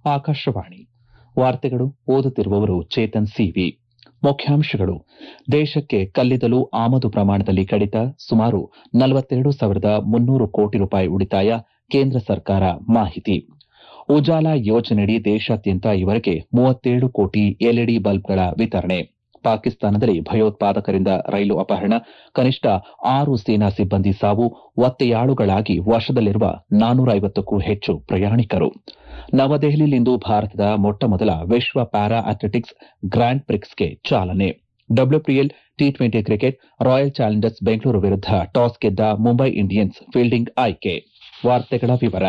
ಆಕಾಶವಾಣಿ ವಾರ್ತೆಗಳು ಓದುತ್ತಿರುವವರು ಚೇತನ್ ಸಿವಿ ಮುಖ್ಯಾಂಶಗಳು ದೇಶಕ್ಕೆ ಕಲ್ಲಿದ್ದಲು ಆಮದು ಪ್ರಮಾಣದಲ್ಲಿ ಕಡಿತ ಸುಮಾರು ನಲವತ್ತೆರಡು ಸಾವಿರದ ಮುನ್ನೂರು ಕೋಟಿ ರೂಪಾಯಿ ಉಳಿತಾಯ ಕೇಂದ್ರ ಸರ್ಕಾರ ಮಾಹಿತಿ ಉಜಾಲಾ ಯೋಜನೆಯಡಿ ದೇಶಾದ್ಯಂತ ಈವರೆಗೆ ಮೂವತ್ತೇಳು ಕೋಟಿ ಎಲ್ಇಡಿ ಬಲ್ಬ್ಗಳ ವಿತರಣೆ ಪಾಕಿಸ್ತಾನದಲ್ಲಿ ಭಯೋತ್ಪಾದಕರಿಂದ ರೈಲು ಅಪಹರಣ ಕನಿಷ್ಠ ಆರು ಸೇನಾ ಸಿಬ್ಬಂದಿ ಸಾವು ಒತ್ತೆಯಾಳುಗಳಾಗಿ ವಶದಲ್ಲಿರುವ ನಾನ್ನೂರ ಐವತ್ತಕ್ಕೂ ಹೆಚ್ಚು ಪ್ರಯಾಣಿಕರು ನವದೆಹಲಿಯಲ್ಲಿಂದು ಭಾರತದ ಮೊಟ್ಟಮೊದಲ ವಿಶ್ವ ಪ್ಯಾರಾ ಅಥ್ಲೆಟಿಕ್ಸ್ ಗ್ರ್ಯಾಂಡ್ ಪ್ರಿಕ್ಸ್ಗೆ ಚಾಲನೆ WPL T twenty cricket Royal Challengers Bengaluru ವಿರುದ್ಧ ಟಾಸ್ ಗೆದ್ದ ಮುಂಬೈ ಇಂಡಿಯನ್ಸ್ ಫೀಲ್ಡಿಂಗ್ ಆಯ್ಕೆ ವಾರ್ತೆಗಳ ವಿವರ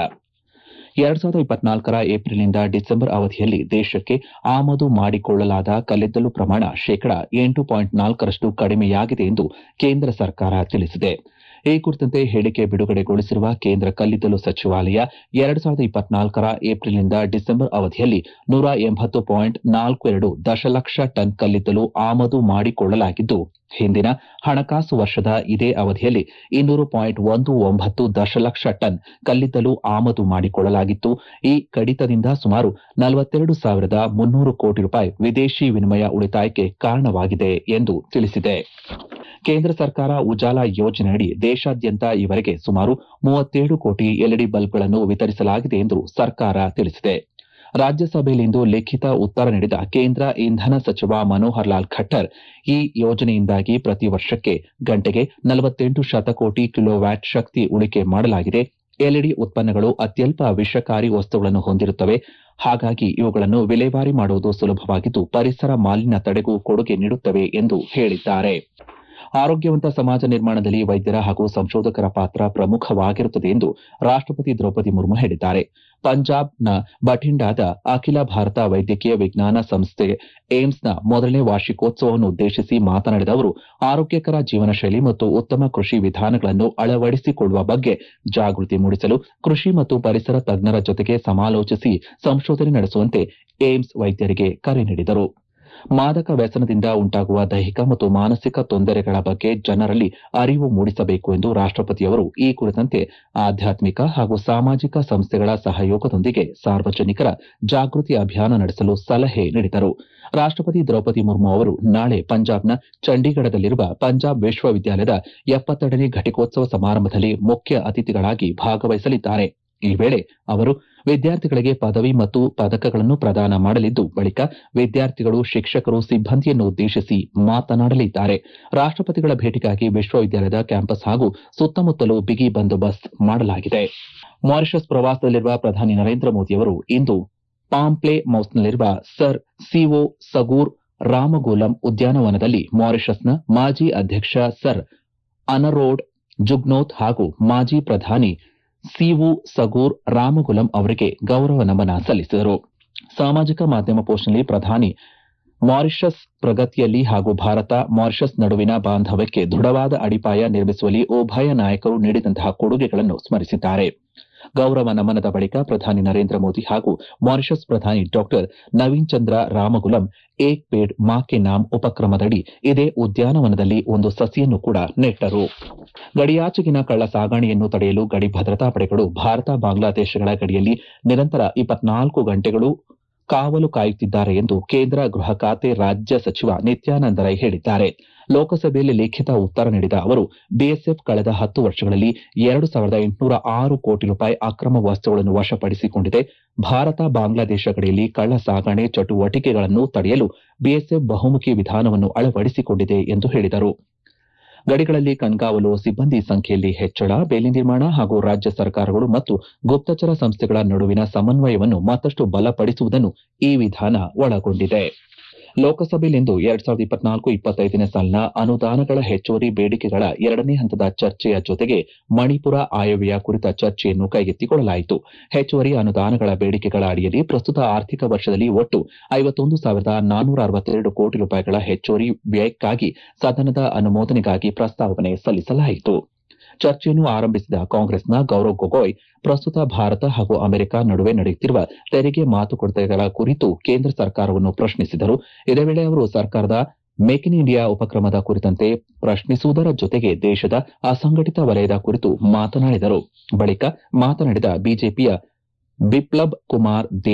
ಎರಡ್ ಸಾವಿರದ ಇಪ್ಪತ್ನಾಲ್ಕರ ಏಪ್ರಿಲ್ನಿಂದ ಡಿಸೆಂಬರ್ ಅವಧಿಯಲ್ಲಿ ದೇಶಕ್ಕೆ ಆಮದು ಮಾಡಿಕೊಳ್ಳಲಾದ ಕಲ್ಲಿದ್ದಲು ಪ್ರಮಾಣ ಶೇಕಡ ಎಂಟು ಪಾಯಿಂಟ್ ನಾಲ್ಕರಷ್ಟು ಕಡಿಮೆಯಾಗಿದೆ ಎಂದು ಕೇಂದ್ರ ಸರ್ಕಾರ ತಿಳಿಸಿದೆ ಈ ಕುರಿತಂತೆ ಹೇಳಿಕೆ ಬಿಡುಗಡೆಗೊಳಿಸಿರುವ ಕೇಂದ್ರ ಕಲ್ಲಿದ್ದಲು ಸಚಿವಾಲಯ ಎರಡ್ ಸಾವಿರದ ಇಪ್ಪತ್ನಾಲ್ಕರ ಏಪ್ರಿಲ್ನಿಂದ ಡಿಸೆಂಬರ್ ಅವಧಿಯಲ್ಲಿ ನೂರ ಎಂಬತ್ತು ಪಾಯಿಂಟ್ ನಾಲ್ಕು ಎರಡು ದಶಲಕ್ಷ ಟನ್ ಕಲ್ಲಿದ್ದಲು ಆಮದು ಮಾಡಿಕೊಳ್ಳಲಾಗಿದ್ದು ಹಿಂದಿನ ಹಣಕಾಸು ವರ್ಷದ ಇದೇ ಅವಧಿಯಲ್ಲಿ ಇನ್ನೂರು ಪಾಯಿಂಟ್ ಒಂದು ಒಂಬತ್ತು ದಶಲಕ್ಷ ಟನ್ ಕಲ್ಲಿದ್ದಲು ಆಮದು ಮಾಡಿಕೊಳ್ಳಲಾಗಿತ್ತು ಈ ಕಡಿತದಿಂದ ಸುಮಾರು ನಲವತ್ತೆರಡು ಸಾವಿರದ ಮುನ್ನೂರು ಕೋಟಿ ರೂಪಾಯಿ ವಿದೇಶಿ ವಿನಿಮಯ ಉಳಿತಾಯಕ್ಕೆ ಕಾರಣವಾಗಿದೆ ಎಂದು ತಿಳಿಸಿದೆ ಕೇಂದ್ರ ಸರ್ಕಾರ ಉಜಾಲಾ ಯೋಜನೆಯಡಿ ದೇಶಾದ್ಯಂತ ಈವರೆಗೆ ಸುಮಾರು ಮೂವತ್ತೇಳು ಕೋಟಿ ಎಲ್ಇಡಿ ಬಲ್ಬ್ಗಳನ್ನು ವಿತರಿಸಲಾಗಿದೆ ಎಂದು ಸರ್ಕಾರ ತಿಳಿಸಿದೆ ರಾಜ್ಯಸಭೆಯಲ್ಲಿಂದು ಲಿಖಿತ ಉತ್ತರ ನೀಡಿದ ಕೇಂದ್ರ ಇಂಧನ ಸಚಿವ ಮನೋಹರ್ ಲಾಲ್ ಖಟ್ಟರ್ ಈ ಯೋಜನೆಯಿಂದಾಗಿ ಪ್ರತಿ ವರ್ಷಕ್ಕೆ ಗಂಟೆಗೆ ನಲವತ್ತೆಂಟು ಶತಕೋಟಿ ಕಿಲೋವ್ಯಾಟ್ ಶಕ್ತಿ ಉಳಿಕೆ ಮಾಡಲಾಗಿದೆ ಎಲ್ಇಡಿ ಉತ್ಪನ್ನಗಳು ಅತ್ಯಲ್ಪ ವಿಷಕಾರಿ ವಸ್ತುಗಳನ್ನು ಹೊಂದಿರುತ್ತವೆ ಹಾಗಾಗಿ ಇವುಗಳನ್ನು ವಿಲೇವಾರಿ ಮಾಡುವುದು ಸುಲಭವಾಗಿದ್ದು ಪರಿಸರ ಮಾಲಿನ್ಯ ತಡೆಗೂ ಕೊಡುಗೆ ನೀಡುತ್ತವೆ ಎಂದು ಹೇಳಿದ್ದಾರೆ ಆರೋಗ್ಯವಂತ ಸಮಾಜ ನಿರ್ಮಾಣದಲ್ಲಿ ವೈದ್ಯರ ಹಾಗೂ ಸಂಶೋಧಕರ ಪಾತ್ರ ಪ್ರಮುಖವಾಗಿರುತ್ತದೆ ಎಂದು ರಾಷ್ಟಪತಿ ದ್ರೌಪದಿ ಮುರ್ಮು ಹೇಳಿದ್ದಾರೆ ಪಂಜಾಬ್ನ ಬಠಿಂಡಾದ ಅಖಿಲ ಭಾರತ ವೈದ್ಯಕೀಯ ವಿಜ್ಞಾನ ಸಂಸ್ಥೆ ಏಮ್ಸ್ನ ಮೊದಲನೇ ವಾರ್ಷಿಕೋತ್ಸವವನ್ನು ಉದ್ದೇಶಿಸಿ ಮಾತನಾಡಿದ ಅವರು ಆರೋಗ್ಯಕರ ಜೀವನ ಶೈಲಿ ಮತ್ತು ಉತ್ತಮ ಕೃಷಿ ವಿಧಾನಗಳನ್ನು ಅಳವಡಿಸಿಕೊಳ್ಳುವ ಬಗ್ಗೆ ಜಾಗೃತಿ ಮೂಡಿಸಲು ಕೃಷಿ ಮತ್ತು ಪರಿಸರ ತಜ್ಞರ ಜೊತೆಗೆ ಸಮಾಲೋಚಿಸಿ ಸಂಶೋಧನೆ ನಡೆಸುವಂತೆ ಏಮ್ಸ್ ವೈದ್ಯರಿಗೆ ಕರೆ ನೀಡಿದರು ಮಾದಕ ವ್ಯಸನದಿಂದ ಉಂಟಾಗುವ ದೈಹಿಕ ಮತ್ತು ಮಾನಸಿಕ ತೊಂದರೆಗಳ ಬಗ್ಗೆ ಜನರಲ್ಲಿ ಅರಿವು ಮೂಡಿಸಬೇಕು ಎಂದು ರಾಷ್ಟಪತಿಯವರು ಈ ಕುರಿತಂತೆ ಆಧ್ಯಾತ್ಮಿಕ ಹಾಗೂ ಸಾಮಾಜಿಕ ಸಂಸ್ಥೆಗಳ ಸಹಯೋಗದೊಂದಿಗೆ ಸಾರ್ವಜನಿಕರ ಜಾಗೃತಿ ಅಭಿಯಾನ ನಡೆಸಲು ಸಲಹೆ ನೀಡಿದರು ರಾಷ್ಟಪತಿ ದ್ರೌಪದಿ ಮುರ್ಮು ಅವರು ನಾಳೆ ಪಂಜಾಬ್ನ ಚಂಡೀಗಢದಲ್ಲಿರುವ ಪಂಜಾಬ್ ವಿಶ್ವವಿದ್ಯಾಲಯದ ಎಪ್ಪತ್ತೆರಡನೇ ಘಟಿಕೋತ್ಸವ ಸಮಾರಂಭದಲ್ಲಿ ಮುಖ್ಯ ಅತಿಥಿಗಳಾಗಿ ಭಾಗವಹಿಸಲಿದ್ದಾರೆ ಈ ವೇಳೆ ಅವರು ವಿದ್ಯಾರ್ಥಿಗಳಿಗೆ ಪದವಿ ಮತ್ತು ಪದಕಗಳನ್ನು ಪ್ರದಾನ ಮಾಡಲಿದ್ದು ಬಳಿಕ ವಿದ್ಯಾರ್ಥಿಗಳು ಶಿಕ್ಷಕರು ಸಿಬ್ಬಂದಿಯನ್ನು ಉದ್ದೇಶಿಸಿ ಮಾತನಾಡಲಿದ್ದಾರೆ ರಾಷ್ಟಪತಿಗಳ ಭೇಟಿಗಾಗಿ ವಿಶ್ವವಿದ್ಯಾಲಯದ ಕ್ಯಾಂಪಸ್ ಹಾಗೂ ಸುತ್ತಮುತ್ತಲೂ ಬಿಗಿ ಬಂದೋಬಸ್ತ್ ಮಾಡಲಾಗಿದೆ ಮಾರಿಷಸ್ ಪ್ರವಾಸದಲ್ಲಿರುವ ಪ್ರಧಾನಿ ನರೇಂದ್ರ ಮೋದಿಯವರು ಇಂದು ಪಾಂಪ್ಲೆ ಮೌಸ್ನಲ್ಲಿರುವ ಸರ್ ಸಿಒ ಸಗೂರ್ ರಾಮಗೋಲಂ ಉದ್ಯಾನವನದಲ್ಲಿ ಮಾರಿಷಸ್ನ ಮಾಜಿ ಅಧ್ಯಕ್ಷ ಸರ್ ಅನರೋಡ್ ಜುಗ್ನೋತ್ ಹಾಗೂ ಮಾಜಿ ಪ್ರಧಾನಿ ಸಿವು ಸಗೂರ್ ರಾಮಗುಲಂ ಅವರಿಗೆ ಗೌರವ ನಮನ ಸಲ್ಲಿಸಿದರು ಸಾಮಾಜಿಕ ಮಾಧ್ಯಮ ಪೋಸ್ಟ್ನಲ್ಲಿ ಪ್ರಧಾನಿ ಮಾರಿಷಸ್ ಪ್ರಗತಿಯಲ್ಲಿ ಹಾಗೂ ಭಾರತ ಮಾರಿಷಸ್ ನಡುವಿನ ಬಾಂಧವ್ಯಕ್ಕೆ ದೃಢವಾದ ಅಡಿಪಾಯ ನಿರ್ಮಿಸುವಲ್ಲಿ ಉಭಯ ನಾಯಕರು ನೀಡಿದಂತಹ ಕೊಡುಗೆಗಳನ್ನು ಸ್ಮರಿಸಿದ್ದಾರೆ ಗೌರವ ನಮನದ ಬಳಿಕ ಪ್ರಧಾನಿ ನರೇಂದ್ರ ಮೋದಿ ಹಾಗೂ ಮಾರಿಷಸ್ ಪ್ರಧಾನಿ ಡಾಕ್ಟರ್ ನವೀನ್ ಚಂದ್ರ ರಾಮಗುಲಂ ಏಕ್ ಪೇಡ್ ಮಾ ಕೆ ನಾಮ್ ಉಪಕ್ರಮದಡಿ ಇದೇ ಉದ್ಯಾನವನದಲ್ಲಿ ಒಂದು ಸಸಿಯನ್ನು ಕೂಡ ನೆಟ್ಟರು ಗಡಿಯಾಚೆಗಿನ ಕಳ್ಳ ಸಾಗಣೆಯನ್ನು ತಡೆಯಲು ಗಡಿ ಭದ್ರತಾ ಪಡೆಗಳು ಭಾರತ ಬಾಂಗ್ಲಾದೇಶಗಳ ಗಡಿಯಲ್ಲಿ ನಿರಂತರ ಇಪ್ಪತ್ನಾಲ್ಕು ಗಂಟೆಗಳು ಕಾವಲು ಕಾಯುತ್ತಿದ್ದಾರೆ ಎಂದು ಕೇಂದ್ರ ಗೃಹ ಖಾತೆ ರಾಜ್ಯ ಸಚಿವ ನಿತ್ಯಾನಂದ ರೈ ಹೇಳಿದ್ದಾರೆ ಲೋಕಸಭೆಯಲ್ಲಿ ಲಿಖಿತ ಉತ್ತರ ನೀಡಿದ ಅವರು ಬಿಎಸ್ಎಫ್ ಕಳೆದ ಹತ್ತು ವರ್ಷಗಳಲ್ಲಿ ಎರಡು ಸಾವಿರದ ಎಂಟುನೂರ ಆರು ಕೋಟಿ ರೂಪಾಯಿ ಅಕ್ರಮ ವಸ್ತುಗಳನ್ನು ವಶಪಡಿಸಿಕೊಂಡಿದೆ ಭಾರತ ಬಾಂಗ್ಲಾದೇಶ ಗಡಿಯಲ್ಲಿ ಕಳ್ಳ ಸಾಗಣೆ ಚಟುವಟಿಕೆಗಳನ್ನು ತಡೆಯಲು ಬಿಎಸ್ಎಫ್ ಬಹುಮುಖಿ ವಿಧಾನವನ್ನು ಅಳವಡಿಸಿಕೊಂಡಿದೆ ಎಂದು ಹೇಳಿದರು ಗಡಿಗಳಲ್ಲಿ ಕಣ್ಗಾವಲು ಸಿಬ್ಬಂದಿ ಸಂಖ್ಯೆಯಲ್ಲಿ ಹೆಚ್ಚಳ ಬೇಲಿ ನಿರ್ಮಾಣ ಹಾಗೂ ರಾಜ್ಯ ಸರ್ಕಾರಗಳು ಮತ್ತು ಗುಪ್ತಚರ ಸಂಸ್ಥೆಗಳ ನಡುವಿನ ಸಮನ್ವಯವನ್ನು ಮತ್ತಷ್ಟು ಬಲಪಡಿಸುವುದನ್ನು ಈ ವಿಧಾನ ಒಳಗೊಂಡಿದೆ ಲೋಕಸಭೆಯಲ್ಲಿಂದು ಎರಡ್ ಸಾವಿರದ ಇಪ್ಪತ್ನಾಲ್ಕು ಇಪ್ಪತ್ತೈದನೇ ಸಾಲಿನ ಅನುದಾನಗಳ ಹೆಚ್ಚುವರಿ ಬೇಡಿಕೆಗಳ ಎರಡನೇ ಹಂತದ ಚರ್ಚೆಯ ಜೊತೆಗೆ ಮಣಿಪುರ ಆಯವ್ಯಯ ಕುರಿತ ಚರ್ಚೆಯನ್ನು ಕೈಗೆತ್ತಿಕೊಳ್ಳಲಾಯಿತು ಹೆಚ್ಚುವರಿ ಅನುದಾನಗಳ ಬೇಡಿಕೆಗಳ ಅಡಿಯಲ್ಲಿ ಪ್ರಸ್ತುತ ಆರ್ಥಿಕ ವರ್ಷದಲ್ಲಿ ಒಟ್ಟು ಐವತ್ತೊಂದು ಸಾವಿರದ ನಾನ್ನೂರ ಅರವತ್ತೆರಡು ಕೋಟಿ ರೂಪಾಯಿಗಳ ಹೆಚ್ಚುವರಿ ವ್ಯಯಕ್ಕಾಗಿ ಸದನದ ಅನುಮೋದನೆಗಾಗಿ ಪ್ರಸ್ತಾವನೆ ಸಲ್ಲಿಸಲಾಯಿತು ಚರ್ಚೆಯನ್ನು ಆರಂಭಿಸಿದ ಕಾಂಗ್ರೆಸ್ನ ಗೌರವ್ ಗೊಗೊಯ್ ಪ್ರಸ್ತುತ ಭಾರತ ಹಾಗೂ ಅಮೆರಿಕ ನಡುವೆ ನಡೆಯುತ್ತಿರುವ ತೆರಿಗೆ ಮಾತುಕತೆಗಳ ಕುರಿತು ಕೇಂದ್ರ ಸರ್ಕಾರವನ್ನು ಪ್ರಶ್ನಿಸಿದರು ಇದೇ ವೇಳೆ ಅವರು ಸರ್ಕಾರದ ಮೇಕ್ ಇನ್ ಇಂಡಿಯಾ ಉಪಕ್ರಮದ ಕುರಿತಂತೆ ಪ್ರಶ್ನಿಸುವುದರ ಜೊತೆಗೆ ದೇಶದ ಅಸಂಘಟಿತ ವಲಯದ ಕುರಿತು ಮಾತನಾಡಿದರು ಬಳಿಕ ಮಾತನಾಡಿದ ಬಿಜೆಪಿಯ ಬಿಪ್ಲಬ್ ಕುಮಾರ್ ದೇಬ್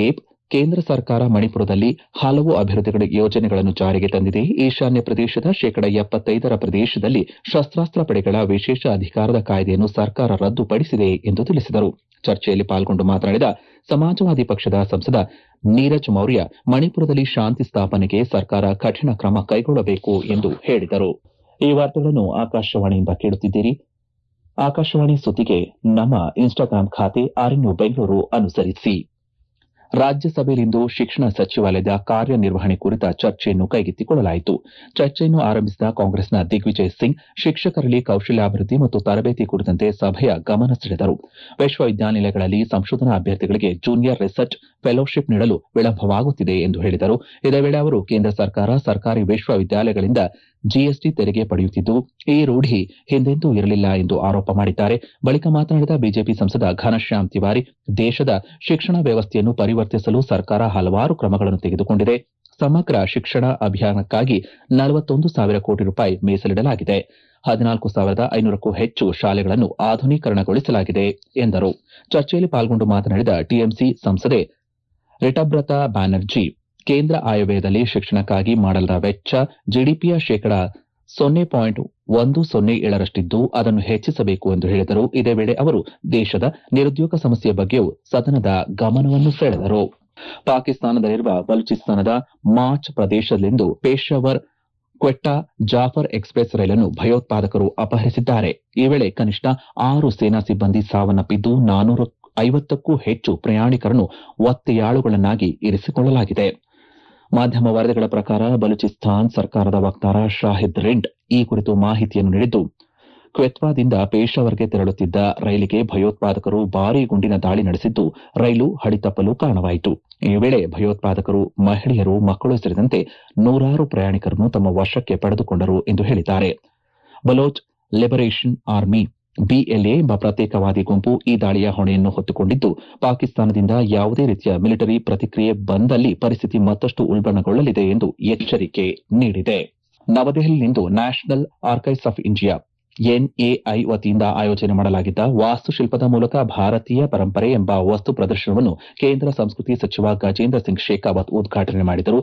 ಕೇಂದ್ರ ಸರ್ಕಾರ ಮಣಿಪುರದಲ್ಲಿ ಹಲವು ಅಭಿವೃದ್ಧಿ ಯೋಜನೆಗಳನ್ನು ಜಾರಿಗೆ ತಂದಿದೆ ಈಶಾನ್ಯ ಪ್ರದೇಶದ ಶೇಕಡ ಎಪ್ಪತ್ತೈದರ ಪ್ರದೇಶದಲ್ಲಿ ಶಸ್ತಾಸ್ತ್ರ ಪಡೆಗಳ ವಿಶೇಷ ಅಧಿಕಾರದ ಕಾಯ್ದೆಯನ್ನು ಸರ್ಕಾರ ರದ್ದುಪಡಿಸಿದೆ ಎಂದು ತಿಳಿಸಿದರು ಚರ್ಚೆಯಲ್ಲಿ ಪಾಲ್ಗೊಂಡು ಮಾತನಾಡಿದ ಸಮಾಜವಾದಿ ಪಕ್ಷದ ಸಂಸದ ನೀರಜ್ ಮೌರ್ಯ ಮಣಿಪುರದಲ್ಲಿ ಶಾಂತಿ ಸ್ಥಾಪನೆಗೆ ಸರ್ಕಾರ ಕಠಿಣ ಕ್ರಮ ಕೈಗೊಳ್ಳಬೇಕು ಎಂದು ಹೇಳಿದರು ಈ ವಾರ್ತೆಗಳನ್ನು ಆಕಾಶವಾಣಿಯಿಂದ ಕೇಳುತ್ತಿದ್ದೀರಿ ಆಕಾಶವಾಣಿ ಸುದ್ದಿಗೆ ನಮ್ಮ ಇನ್ಸ್ಟಾಗ್ರಾಂ ಖಾತೆ ಆರ್ಎನ್ಯು ಬೆಂಗಳೂರು ಅನುಸರಿಸಿ ರಾಜ್ಯಸಭೆಯಲ್ಲಿಂದು ಶಿಕ್ಷಣ ಸಚಿವಾಲಯದ ಕಾರ್ಯನಿರ್ವಹಣೆ ಕುರಿತ ಚರ್ಚೆಯನ್ನು ಕೈಗೆತ್ತಿಕೊಳ್ಳಲಾಯಿತು ಚರ್ಚೆಯನ್ನು ಆರಂಭಿಸಿದ ಕಾಂಗ್ರೆಸ್ನ ದಿಗ್ವಿಜಯ್ ಸಿಂಗ್ ಶಿಕ್ಷಕರಲ್ಲಿ ಕೌಶಲ್ಯಾಭಿವೃದ್ಧಿ ಮತ್ತು ತರಬೇತಿ ಕುರಿತಂತೆ ಸಭೆಯ ಗಮನ ಸೆಳೆದರು ವಿಶ್ವವಿದ್ಯಾನಿಲಯಗಳಲ್ಲಿ ಸಂಶೋಧನಾ ಅಭ್ಯರ್ಥಿಗಳಿಗೆ ಜೂನಿಯರ್ ರಿಸರ್ಚ್ ಫೆಲೋಶಿಪ್ ನೀಡಲು ವಿಳಂಬವಾಗುತ್ತಿದೆ ಎಂದು ಹೇಳಿದರು ಇದೇ ವೇಳೆ ಅವರು ಕೇಂದ್ರ ಸರ್ಕಾರ ಸರ್ಕಾರಿ ವಿಶ್ವವಿದ್ಯಾಲಯಗಳಿಂದ ಜಿಎಸ್ಟಿ ತೆರಿಗೆ ಪಡೆಯುತ್ತಿದ್ದು ಈ ರೂಢಿ ಹಿಂದೆಂದೂ ಇರಲಿಲ್ಲ ಎಂದು ಆರೋಪ ಮಾಡಿದ್ದಾರೆ ಬಳಿಕ ಮಾತನಾಡಿದ ಬಿಜೆಪಿ ಸಂಸದ ಘನಶ್ಯಾಮ್ ತಿವಾರಿ ದೇಶದ ಶಿಕ್ಷಣ ವ್ಯವಸ್ಥೆಯನ್ನು ಪರಿವರ್ತಿಸಲು ಸರ್ಕಾರ ಹಲವಾರು ಕ್ರಮಗಳನ್ನು ತೆಗೆದುಕೊಂಡಿದೆ ಸಮಗ್ರ ಶಿಕ್ಷಣ ಅಭಿಯಾನಕ್ಕಾಗಿ ನಲವತ್ತೊಂದು ಸಾವಿರ ಕೋಟಿ ರೂಪಾಯಿ ಮೀಸಲಿಡಲಾಗಿದೆ ಹದಿನಾಲ್ಕು ಸಾವಿರದ ಐನೂರಕ್ಕೂ ಹೆಚ್ಚು ಶಾಲೆಗಳನ್ನು ಆಧುನೀಕರಣಗೊಳಿಸಲಾಗಿದೆ ಎಂದರು ಚರ್ಚೆಯಲ್ಲಿ ಪಾಲ್ಗೊಂಡು ಮಾತನಾಡಿದ ಟಿಎಂಸಿ ಸಂಸದೆ ರಿಟಬ್ರತಾ ಬ್ಯಾನರ್ಜಿ ಕೇಂದ್ರ ಆಯವ್ಯಯದಲ್ಲಿ ಶಿಕ್ಷಣಕ್ಕಾಗಿ ಮಾಡಲಾದ ವೆಚ್ಚ ಜಿಡಿಪಿಯ ಶೇಕಡ ಸೊನ್ನೆ ಪಾಯಿಂಟ್ ಒಂದು ಸೊನ್ನೆ ಏಳರಷ್ಟಿದ್ದು ಅದನ್ನು ಹೆಚ್ಚಿಸಬೇಕು ಎಂದು ಹೇಳಿದರು ಇದೇ ವೇಳೆ ಅವರು ದೇಶದ ನಿರುದ್ಯೋಗ ಸಮಸ್ಯೆಯ ಬಗ್ಗೆಯೂ ಸದನದ ಗಮನವನ್ನು ಸೆಳೆದರು ಪಾಕಿಸ್ತಾನದಲ್ಲಿರುವ ಬಲೂಚಿಸ್ತಾನದ ಮಾಚ್ ಪ್ರದೇಶದಲ್ಲಿಂದು ಪೇಶಾವರ್ ಕ್ವೆಟ್ಟಾ ಜಾಫರ್ ಎಕ್ಸ್ಪ್ರೆಸ್ ರೈಲನ್ನು ಭಯೋತ್ಪಾದಕರು ಅಪಹರಿಸಿದ್ದಾರೆ ಈ ವೇಳೆ ಕನಿಷ್ಠ ಆರು ಸೇನಾ ಸಿಬ್ಬಂದಿ ಸಾವನ್ನಪ್ಪಿದ್ದು ನಾನೂರ ಐವತ್ತಕ್ಕೂ ಹೆಚ್ಚು ಪ್ರಯಾಣಿಕರನ್ನು ಒತ್ತೆಯಾಳುಗಳನ್ನಾಗಿ ಇರಿಸಿಕೊಳ್ಳಲಾಗಿದೆ ಮಾಧ್ಯಮ ವರದಿಗಳ ಪ್ರಕಾರ ಬಲೂಚಿಸ್ತಾನ್ ಸರ್ಕಾರದ ವಕ್ತಾರ ಶಾಹಿದ್ ರಿಂಡ್ ಈ ಕುರಿತು ಮಾಹಿತಿಯನ್ನು ನೀಡಿದ್ದು ಕ್ವೆತ್ವಾದಿಂದ ಪೇಶಾವರ್ಗೆ ತೆರಳುತ್ತಿದ್ದ ರೈಲಿಗೆ ಭಯೋತ್ಪಾದಕರು ಭಾರೀ ಗುಂಡಿನ ದಾಳಿ ನಡೆಸಿದ್ದು ರೈಲು ಹಳಿತಪ್ಪಲು ಕಾರಣವಾಯಿತು ಈ ವೇಳೆ ಭಯೋತ್ಪಾದಕರು ಮಹಿಳೆಯರು ಮಕ್ಕಳು ಸೇರಿದಂತೆ ನೂರಾರು ಪ್ರಯಾಣಿಕರನ್ನು ತಮ್ಮ ವಶಕ್ಕೆ ಪಡೆದುಕೊಂಡರು ಎಂದು ಹೇಳಿದ್ದಾರೆ ಬಲೋಚ್ ಲಿಬರೇಷನ್ ಆರ್ಮಿ ಬಿಎಲ್ಎ ಎಂಬ ಪ್ರತ್ಯೇಕವಾದಿ ಗುಂಪು ಈ ದಾಳಿಯ ಹೊಣೆಯನ್ನು ಹೊತ್ತುಕೊಂಡಿದ್ದು ಪಾಕಿಸ್ತಾನದಿಂದ ಯಾವುದೇ ರೀತಿಯ ಮಿಲಿಟರಿ ಪ್ರತಿಕ್ರಿಯೆ ಬಂದಲ್ಲಿ ಪರಿಸ್ಥಿತಿ ಮತ್ತಷ್ಟು ಉಲ್ಬಣಗೊಳ್ಳಲಿದೆ ಎಂದು ಎಚ್ಚರಿಕೆ ನೀಡಿದೆ ನವದೆಹಲಿಯಲ್ಲಿಂದು National Archives of India NAI ವತಿಯಿಂದ ಆಯೋಜನೆ ಮಾಡಲಾಗಿದ್ದ ವಾಸ್ತುಶಿಲ್ಪದ ಮೂಲಕ ಭಾರತೀಯ ಪರಂಪರೆ ಎಂಬ ವಸ್ತು ಪ್ರದರ್ಶನವನ್ನು ಕೇಂದ್ರ ಸಂಸ್ಕೃತಿ ಸಚಿವ ಗಜೇಂದ್ರ ಸಿಂಗ್ ಶೇಖಾವತ್ ಉದ್ಘಾಟನೆ ಮಾಡಿದರು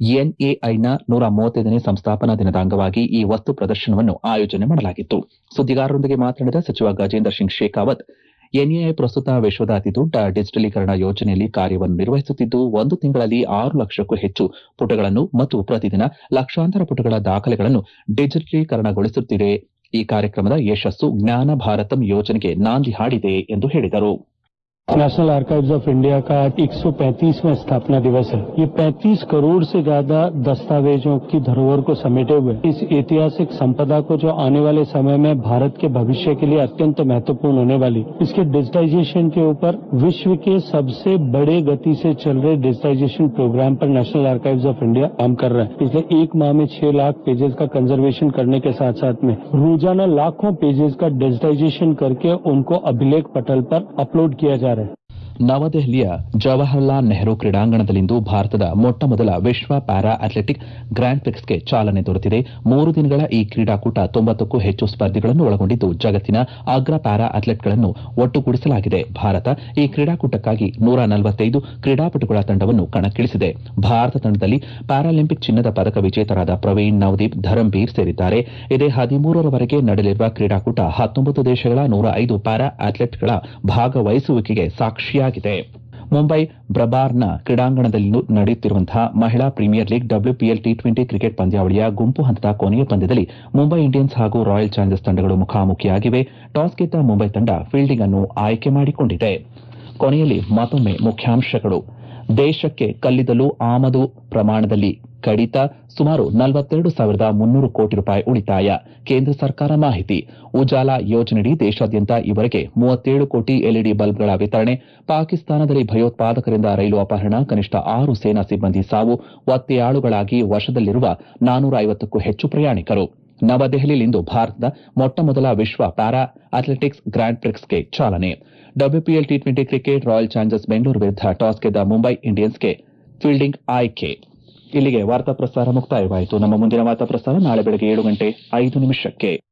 ಎನ್ಎಐನ ನೂರ ಮೂವತ್ತೈದನೇ ಸಂಸ್ಥಾಪನಾ ದಿನದ ಅಂಗವಾಗಿ ಈ ವಸ್ತು ಪ್ರದರ್ಶನವನ್ನು ಆಯೋಜನೆ ಮಾಡಲಾಗಿತ್ತು ಸುದ್ದಿಗಾರರೊಂದಿಗೆ ಮಾತನಾಡಿದ ಸಚಿವ ಗಜೇಂದ್ರ ಸಿಂಗ್ ಶೇಖಾವತ್ ಎನ್ಎಐ ಪ್ರಸ್ತುತ ವಿಶ್ವದ ಅತಿದೊಡ್ಡ ಡಿಜಿಟಲೀಕರಣ ಯೋಜನೆಯಲ್ಲಿ ಕಾರ್ಯವನ್ನು ನಿರ್ವಹಿಸುತ್ತಿದ್ದು ಒಂದು ತಿಂಗಳಲ್ಲಿ ಆರು ಲಕ್ಷಕ್ಕೂ ಹೆಚ್ಚು ಪುಟಗಳನ್ನು ಮತ್ತು ಪ್ರತಿದಿನ ಲಕ್ಷಾಂತರ ಪುಟಗಳ ದಾಖಲೆಗಳನ್ನು ಡಿಜಿಟಲೀಕರಣಗೊಳಿಸುತ್ತಿದೆ ಈ ಕಾರ್ಯಕ್ರಮದ ಯಶಸ್ಸು ಜ್ಞಾನ ಭಾರತಂ ಯೋಜನೆಗೆ ನಾಂದಿ ಹಾಡಿದೆ ಎಂದು ಹೇಳಿದರು नेशनल आर्काइव्स ऑफ इंडिया का 135वां स्थापना दिवस है ये 35 करोड़ से ज्यादा दस्तावेजों की धरोहर को समेटे हुए इस ऐतिहासिक संपदा को जो आने वाले समय में भारत के भविष्य के लिए अत्यंत महत्वपूर्ण होने वाली इसके डिजिटाइजेशन के ऊपर विश्व के सबसे बड़े गति से चल रहे डिजिटाइजेशन प्रोग्राम पर नेशनल आर्काइव्स ऑफ इंडिया काम कर रहा है पिछले एक माह में छह लाख पेजेस का कंजर्वेशन करने के साथ साथ में रोजाना लाखों पेजेस का डिजिटाइजेशन करके उनको अभिलेख पटल पर अपलोड किया जा रहा है ನವದೆಹಲಿಯ ಜವಾಹರ್ಲಾಲ್ ನೆಹರು ಕ್ರೀಡಾಂಗಣದಲ್ಲಿಂದು ಭಾರತದ ಮೊಟ್ಟಮೊದಲ ವಿಶ್ವ ಪ್ಯಾರಾ ಅಥ್ಲೆಟಿಕ್ ಗ್ರ್ಯಾಂಡ್ ಪ್ರಿಕ್ಸ್ಗೆ ಚಾಲನೆ ದೊರೆತಿದೆ ಮೂರು ದಿನಗಳ ಈ ಕ್ರೀಡಾಕೂಟ ತೊಂಬತ್ತಕ್ಕೂ ಹೆಚ್ಚು ಸ್ಪರ್ಧಿಗಳನ್ನು ಒಳಗೊಂಡಿದ್ದು ಜಗತ್ತಿನ ಅಗ್ರ ಪ್ಯಾರಾ ಅಥ್ಲೆಟ್ಗಳನ್ನು ಒಟ್ಟುಗೂಡಿಸಲಾಗಿದೆ ಭಾರತ ಈ ಕ್ರೀಡಾಕೂಟಕ್ಕಾಗಿ ನೂರ ನಲವತ್ತೈದು ಕ್ರೀಡಾಪಟುಗಳ ತಂಡವನ್ನು ಕಣಕ್ಕಿಳಿಸಿದೆ ಭಾರತ ತಂಡದಲ್ಲಿ ಪ್ಯಾರಾಲಿಂಪಿಕ್ ಚಿನ್ನದ ಪದಕ ವಿಜೇತರಾದ ಪ್ರವೀಣ್ ನವದೀಪ್ ಧರಂಬೀರ್ ಸೇರಿದ್ದಾರೆ ಇದೇ ಹದಿಮೂರರವರೆಗೆ ನಡೆಯಲಿರುವ ಕ್ರೀಡಾಕೂಟ ಹತ್ತೊಂಬತ್ತು ದೇಶಗಳ ನೂರ ಐದು ಪ್ಯಾರಾ ಅಥ್ಲೆಟ್ಗಳ ಭಾಗವಹಿಸುವಿಕೆಗೆ ಸಾಕ್ಷಿಯಾಗಿದೆ ಮುಂಬೈ ಬ್ರಬಾರ್ನ ಕ್ರೀಡಾಂಗಣದಲ್ಲಿ ನಡೆಯುತ್ತಿರುವಂತಹ ಮಹಿಳಾ Premier League WPL T twenty cricket ಪಂದ್ಯಾವಳಿಯ ಗುಂಪು ಹಂತದ ಕೊನೆಯ ಪಂದ್ಯದಲ್ಲಿ ಮುಂಬೈ ಇಂಡಿಯನ್ಸ್ ಹಾಗೂ ರಾಯಲ್ ಚಾಲೆಂಜರ್ಸ್ ತಂಡಗಳು ಮುಖಾಮುಖಿಯಾಗಿವೆ ಟಾಸ್ ಗೆದ್ದ ಮುಂಬೈ ತಂಡ ಫೀಲ್ಡಿಂಗ್ ಅನ್ನು ಆಯ್ಕೆ ಮಾಡಿಕೊಂಡಿದೆ ಕೊನೆಯಲ್ಲಿ ಮತ್ತೊಮ್ಮೆ ಮುಖ್ಯಾಂಶಗಳು ದೇಶಕ್ಕೆ ಕಲ್ಲಿದ್ದಲು ಆಮದು ಪ್ರಮಾಣದಲ್ಲಿ ಕಡಿತ ಸುಮಾರು ನಲವತ್ತೆರಡು ಸಾವಿರದ ಮುನ್ನೂರು ಕೋಟಿ ರೂಪಾಯಿ ಉಳಿತಾಯ ಕೇಂದ್ರ ಸರ್ಕಾರ ಮಾಹಿತಿ ಉಜಾಲಾ ಯೋಜನೆಯಡಿ ದೇಶಾದ್ಯಂತ ಈವರೆಗೆ ಮೂವತ್ತೇಳು ಕೋಟಿ ಎಲ್ಇಡಿ ಬಲ್ಬ್ಗಳ ವಿತರಣೆ ಪಾಕಿಸ್ತಾನದಲ್ಲಿ ಭಯೋತ್ಪಾದಕರಿಂದ ರೈಲು ಅಪಹರಣ ಕನಿಷ್ಠ ಆರು ಸೇನಾ ಸಿಬ್ಬಂದಿ ಸಾವು ಒತ್ತೆಯಾಳುಗಳಾಗಿ ವಶದಲ್ಲಿರುವ ನಾನೂರ ಐವತ್ತಕ್ಕೂ ಹೆಚ್ಚು ಪ್ರಯಾಣಿಕರು ನವದೆಹಲಿಯಲ್ಲಿಂದು ಭಾರತದ ಮೊಟ್ಟಮೊದಲ ವಿಶ್ವ ಪ್ಯಾರಾ ಅಥ್ಲೆಟಿಕ್ಸ್ ಗ್ರ್ಯಾಂಡ್ ಪ್ರಿಕ್ಸ್ಗೆ ಚಾಲನೆ WPL T twenty cricket Royal Challengers Bengaluru ವಿರುದ್ಧ ಟಾಸ್ ಗೆದ್ದ ಮುಂಬೈ ಇಂಡಿಯನ್ಸ್ಗೆ ಫೀಲ್ಡಿಂಗ್ ಆಯ್ಕೆ ಇಲ್ಲಿಗೆ ವಾರ್ತಾ ಪ್ರಸಾರ ಮುಕ್ತಾಯವಾಯಿತು ನಮ್ಮ ಮುಂದಿನ ವಾರ್ತಾ ಪ್ರಸಾರ ನಾಳೆ ಬೆಳಗ್ಗೆ ಏಳು ಗಂಟೆ ಐದು ನಿಮಿಷಕ್ಕೆ